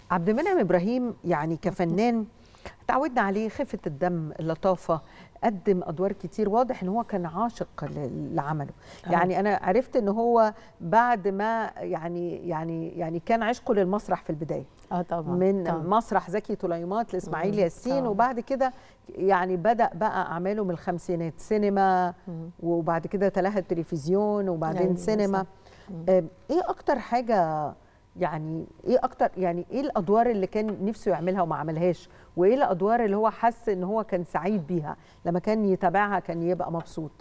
عبد المنعم ابراهيم يعني كفنان تعودنا عليه خفه الدم اللطافه قدم ادوار كتير واضح ان هو كان عاشق ل- لعمله آه. يعني انا عرفت ان هو بعد ما يعني يعني يعني كان عشقه للمسرح في البدايه اه طبعا من طبعا. مسرح زكي طليمات لاسماعيل مم، ياسين طبعاً. وبعد كده يعني بدا بقى اعماله من الخمسينات سينما مم. وبعد كده تلاها التلفزيون وبعدين أيوة، سينما صح. مم. آم، ايه اكتر حاجه يعني ايه اكتر يعني ايه الادوار اللي كان نفسه يعملها وما عملهاش وايه الادوار اللي هو حس ان هو كان سعيد بيها لما كان يتابعها كان يبقى مبسوط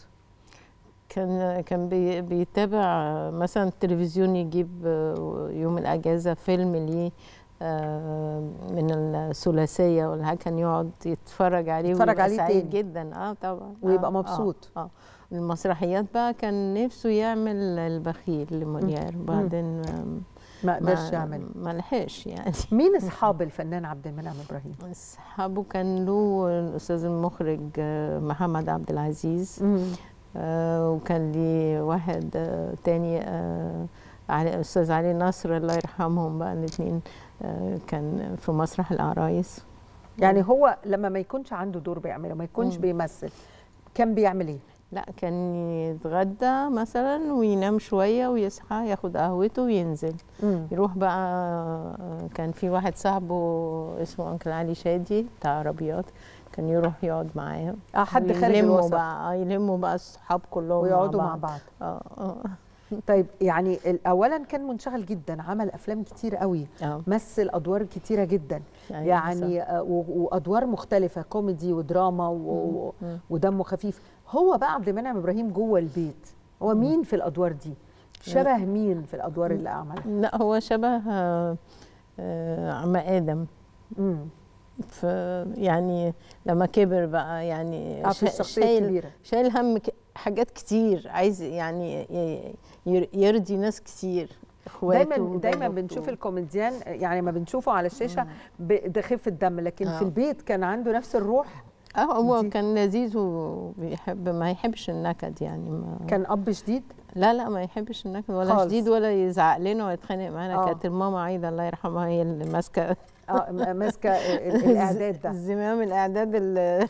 كان كان بي- بيتابع مثلا التلفزيون يجيب آه، يوم الاجازه فيلم ليه آه، من الثلاثيه ولا حاجه كان يقعد يتفرج عليه يتفرج ويبقى عليه سعيد تاني. جدا اه طبعا ويبقى آه، مبسوط. اه, آه. المسرحيات بقى كان نفسه يعمل البخيل لموليير بعدين آم، ما قدرش ما- يعمل ما لحقش يعني مين اصحاب الفنان عبد المنعم ابراهيم اصحابه كان له الاستاذ المخرج آه، محمد عبد العزيز آه، وكان لي واحد آه، تاني آه، علي استاذ علي نصر الله يرحمهم بقى الاثنين كان في مسرح العرايس يعني هو لما ما يكونش عنده دور بيعمله ما يكونش مم. بيمثل كان بيعمل ايه لا كان يتغدى مثلا وينام شويه ويصحى ياخد قهوته وينزل مم. يروح بقى آه، كان في واحد صاحبه اسمه انكل علي شادي بتاع عربيات كان يروح يقعد معاهم اه حد خارج ويلموا الوسط بقى آه، يلموا بقى الصحاب كلهم ويقعدوا مع بعض اه اه طيب يعني ال- اولا كان منشغل جدا عمل افلام كتير قوي اه مثل ادوار كتيره جدا أيوة يعني آه، و- وادوار مختلفه كوميدي ودراما و- و- مم. ودمه خفيف هو بقى عبد المنعم ابراهيم جوه البيت هو مين في الادوار دي شبه مين في الادوار اللي عملها لا هو شبه آه، آه، عم ادم امم ف يعني لما كبر بقى يعني اه في شا- الشخصيه شايل الكبيره شايل هم ك- حاجات كتير عايز يعني ي- ي- يرضي ناس كتير اخواته دايما دايما وبناته. بنشوف الكوميديان يعني ما بنشوفه على الشاشه ب- ده خفه دم لكن آه. في البيت كان عنده نفس الروح اه هو دي. كان لذيذ وبيحب ما يحبش النكد يعني ما كان اب شديد لا لا ما يحبش النكد ولا خالص. شديد ولا يزعق لنا ولا يتخانق معانا آه. كانت الماما عايده الله يرحمها هي اللي ماسكه اه م- ماسكه ال- ال- الاعداد ده زمام الاعداد ال-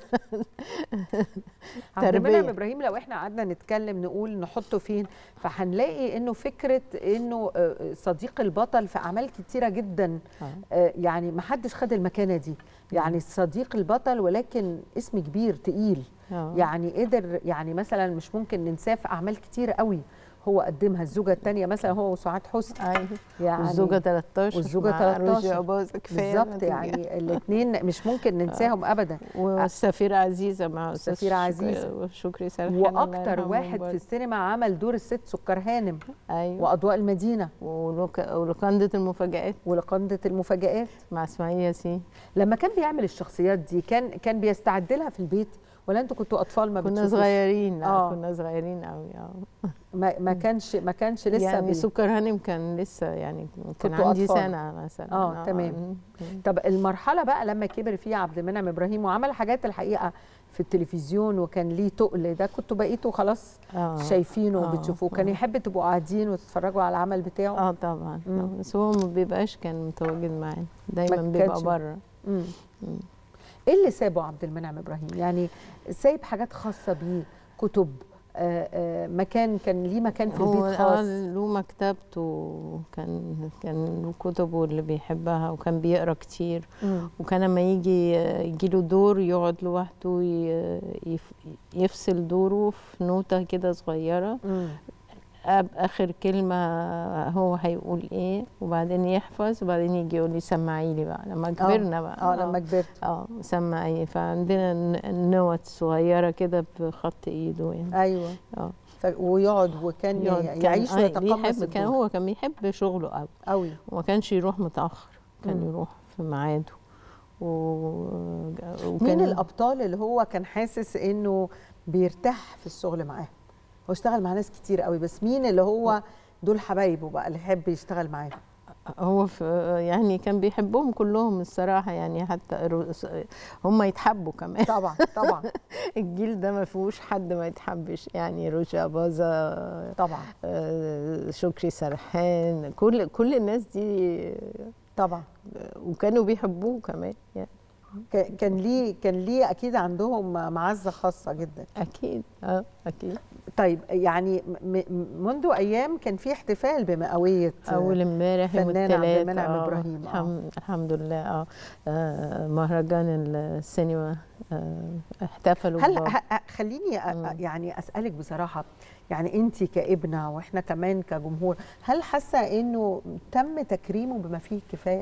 عبد تربية. المنعم ابراهيم لو احنا قعدنا نتكلم نقول نحطه فين فهنلاقي انه فكره انه آه، صديق البطل في اعمال كتيره جدا آه. آه، يعني ما حدش خد المكانه دي يعني صديق البطل ولكن اسم كبير تقيل آه. يعني قدر يعني مثلا مش ممكن ننساه في اعمال كتير قوي هو قدمها الزوجه الثانيه مثلا هو وسعاد حسني ايوه يعني والزوجه 13 والزوجة مع روجي 13. عباظة كفايه بالظبط يعني الاثنين مش ممكن ننساهم ابدا والسفيره عزيزه مع أستاذ السفيرة شك- عزيزة. وشكري سرحان الله واكتر يرحمهم واحد في برضه. السينما عمل دور الست سكر هانم ايوه واضواء المدينه ولوك... ولوكانده المفاجآت ولقندة المفاجآت مع اسماعيل ياسين لما كان بيعمل الشخصيات دي كان كان بيستعد لها في البيت ولا انتوا كنتوا اطفال ما كنا بتشوفوش؟ صغيرين لا آه. كنا صغيرين قوي اه ما, ما كانش ما كانش لسه يعني بي... سكر هانم كان لسه يعني كان كنتوا عندي أطفال. سنه مثلا آه، تمام. مم. طب المرحله بقى لما كبر فيها عبد المنعم ابراهيم وعمل حاجات الحقيقه في التلفزيون وكان ليه تقل ده كنتوا بقيتوا خلاص آه. شايفينه آه، وبتشوفوه كان آه. يحب تبقوا قاعدين وتتفرجوا على العمل بتاعه اه طبعا مم. طبعاً. بس هو ما بيبقاش كان متواجد معانا دايما ما بيبقى كانش- بره مم. مم. ايه اللي سابه عبد المنعم ابراهيم يعني سايب حاجات خاصه بيه كتب آه آه مكان كان ليه مكان في هو البيت آه خاص له مكتبته كان كان له كتبه اللي بيحبها وكان بيقرا كتير مم. وكان لما يجي يجي له دور يقعد لوحده ي- يف- يفصل دوره في نوتة كده صغيرة مم. أب آخر كلمة هو هيقول إيه وبعدين يحفظ وبعدين يجي يقول لي سمعي لي بقى لما كبرنا بقى اه لما كبرت اه سمعي فعندنا ن- نوت صغيرة كده بخط إيده يعني ايوه اه ف... ويقعد وكان يقعد- ي- كان- يعيش آه، ويتقمص بيحب كان الدور هو كان بيحب شغله قوي قوي وما كانش يروح متأخر كان مم. يروح في ميعاده و... وكان مين الابطال اللي هو كان حاسس انه بيرتاح في الشغل معاهم هو اشتغل مع ناس كتير قوي بس مين اللي هو دول حبايبه بقى اللي يحب يشتغل معاهم هو في يعني كان بيحبهم كلهم الصراحة يعني حتى رو- هم يتحبوا كمان طبعا طبعا الجيل ده ما فيهوش حد ما يتحبش يعني روجا باظة طبعا آه، شكري سرحان كل كل الناس دي طبعا وكانوا بيحبوه كمان يعني ك- كان ليه كان ليه اكيد عندهم معزه خاصه جدا اكيد اه اكيد طيب يعني م- م- منذ ايام كان في احتفال بمئويه اول امبارح يوم فنان عبد الثلاث المنعم إبراهيم، آه. الحمد, الحمد لله اه, آه مهرجان السينما آه احتفلوا هل ببعض. ه- ه- خليني أ- مم. يعني اسالك بصراحه يعني انت كابنه واحنا كمان كجمهور هل حاسه انه تم تكريمه بما فيه الكفايه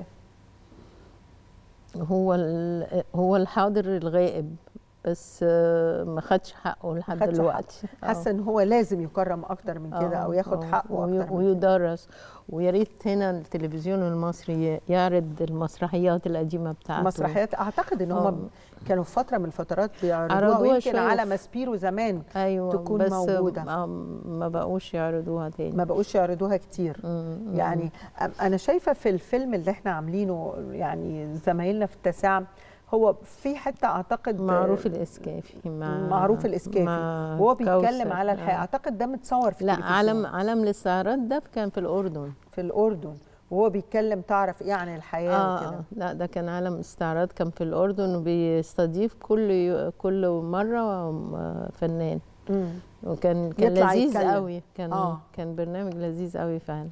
هو ال- هو الحاضر الغائب بس آه، ما خدش حقه لحد خدش دلوقتي آه. حاسه ان هو لازم يكرم اكتر من كده آه، او ياخد آه، حقه وي- اكتر من كده. ويدرس ويا ريت هنا التلفزيون المصري يعرض المسرحيات القديمه بتاعته مسرحيات اعتقد ان هم آه. كانوا في فتره من الفترات بيعرضوها عرضوها ويمكن شوية على في- ماسبيرو زمان ايوه تكون بس موجودة. آه، ما بقوش يعرضوها تاني ما بقوش يعرضوها كتير مم، مم. يعني أم- انا شايفه في الفيلم اللي احنا عاملينه يعني زمايلنا في التاسعه هو في حته اعتقد معروف الاسكافي مع معروف الاسكافي مع وهو بيتكلم كوثر. على الحياه آه. اعتقد ده متصور في لا التلفزيون علم علم الاستعراض ده كان في الاردن في الاردن وهو بيتكلم تعرف ايه عن الحياه اه وكده آه، لا ده كان عالم استعراض كان في الاردن وبيستضيف كل يو- كل مره آه، فنان مم. وكان كان يطلع لذيذ يتكلم. قوي كان آه. كان برنامج لذيذ قوي فعلا